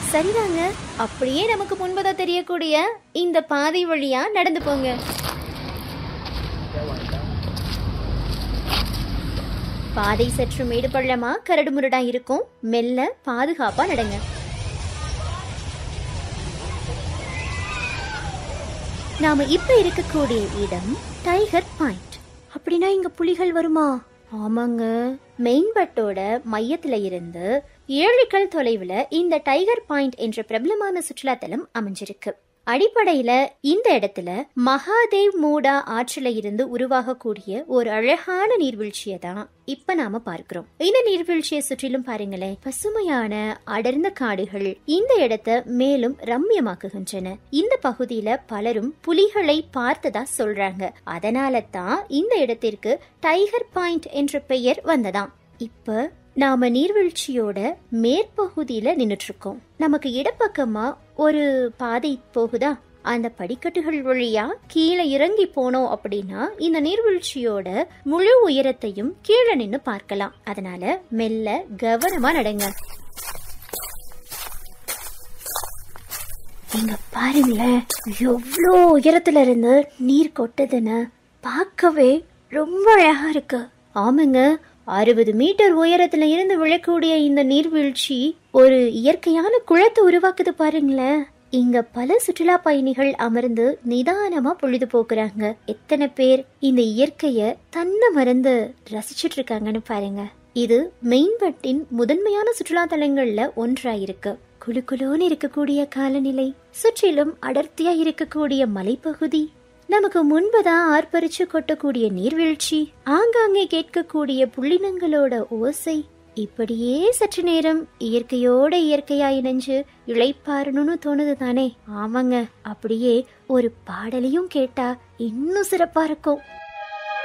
சரிதாங்க அப்படியே நமக்கு முன்பதா தெரியக்கூடிய இந்த பாதை வழியா நடந்து போங்க பாதை சற்று மேடு பள்ளமா கரடு முரடா இருக்கும் மெல்ல பாதுகாப்பா நடங்க நாம இப்ப இருக்கக்கூடிய இடம் டைகர் பாயிண்ட் அப்படின்னா இங்க புலிகள் வருமா ஆமாங்க மெயின்பட்டோட மையத்துல இருந்து ஏழு கல் தொலைவுல இந்த டைகர் பாயிண்ட் என்ற பிரபலமான சுற்றுலாத்தலம் அமைஞ்சிருக்கு அடிப்படையில இந்த இடத்துல மகாதேவ் மூடா ஆற்றுல இருந்து உருவாகக்கூடிய ஒரு அழகான நீர்வீழ்ச்சியை தான் இப்ப நாம பார்க்கிறோம் இந்த நீர்வீழ்ச்சியை சுற்றிலும் பாருங்களேன் பசுமையான அடர்ந்த காடுகள் இந்த இடத்தை மேலும் ரம்யமாக்குகின்றன இந்த பகுதியில பலரும் புலிகளை பார்த்ததா சொல்றாங்க அதனால தான் இந்த இடத்திற்கு டைகர் பாயிண்ட் என்ற பெயர் வந்ததாம் இப்ப நாம நீர்வீழ்ச்சியோட மேற்பகுதியில நின்னுட்டு இருக்கோம் நமக்கு இடப்பக்கமா ஒரு பாதை போகுதா அந்த படிக்கட்டுகள் வழியா கீழே இறங்கி போனோம் அப்படின்னா இந்த நீர்வீழ்ச்சியோட முழு உயரத்தையும் கீழே நின்னு பார்க்கலாம் அதனால மெல்ல கவனமா நடங்க இங்க பாருங்களேன் எவ்வளோ உயரத்துல இருந்து நீர் கொட்டுதுன்னு பார்க்கவே ரொம்ப அழகா இருக்கு ஆமாங்க அறுபது மீட்டர் உயரத்துல இருந்து விழக்கூடிய இந்த நீர்வீழ்ச்சி ஒரு இயற்கையான குளத்தை உருவாக்குது பாருங்களேன் இங்க பல சுற்றுலா பயணிகள் அமர்ந்து நிதானமா பொழுது போக்குறாங்க எத்தனை பேர் இந்த இயற்கைய தன்னை மறந்து ரசிச்சிட்டு இருக்காங்கன்னு பாருங்க இது மெயின்பட்டின் முதன்மையான சுற்றுலா தலங்கள்ல ஒன்றா இருக்கு குளு குளுன்னு இருக்கக்கூடிய காலநிலை சுற்றிலும் அடர்த்தியா இருக்கக்கூடிய மலைப்பகுதி நமக்கு முன்பதான் ஆர்ப்பரிச்சு கொட்டக்கூடிய நீர்வீழ்ச்சி ஆங்காங்கே கேட்கக்கூடிய புள்ளினங்களோட ஓசை இப்படியே சற்று நேரம் இயற்கையோட இயற்கையா இணைஞ்சு இளைப்பாறணும்னு தோணுது தானே ஆமாங்க அப்படியே ஒரு பாடலையும் கேட்டா இன்னும் சிறப்பா இருக்கும்